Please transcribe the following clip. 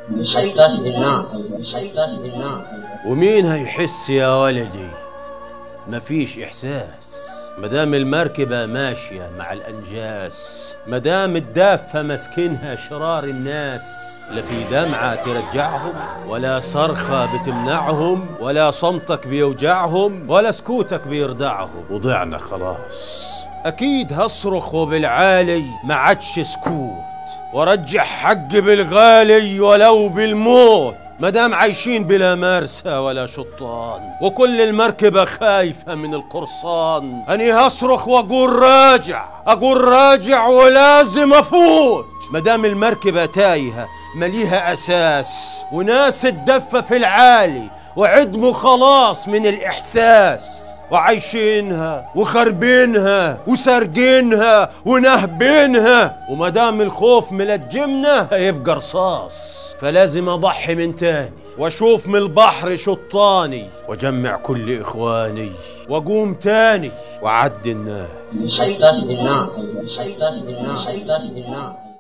حساس بالناس حساس بالناس ومين هيحس يا ولدي مفيش احساس مدام المركبة ماشية مع الأنجاس مدام الدافة مسكنها شرار الناس لا في دمعة ترجعهم ولا صرخة بتمنعهم ولا صمتك بيوجعهم ولا سكوتك بيردعهم وضعنا خلاص أكيد هصرخ وبالعالي ما عادش سكوت وارجع حقي بالغالي ولو بالموت مدام عايشين بلا مرسى ولا شطان وكل المركبة خايفة من القرصان أني هصرخ وأقول راجع أقول راجع ولازم أفوت مدام المركبة تايهة مليها أساس وناس الدفة في العالي وعدموا خلاص من الإحساس وعايشينها وخربينها وسارقينها ونهبينها ومدام الخوف ملجمنا هيبقى رصاص فلازم اضحي من تاني واشوف من البحر شطاني واجمع كل اخواني واقوم تاني واعدي الناس حساس بالناس حساس بالناس حساس بالناس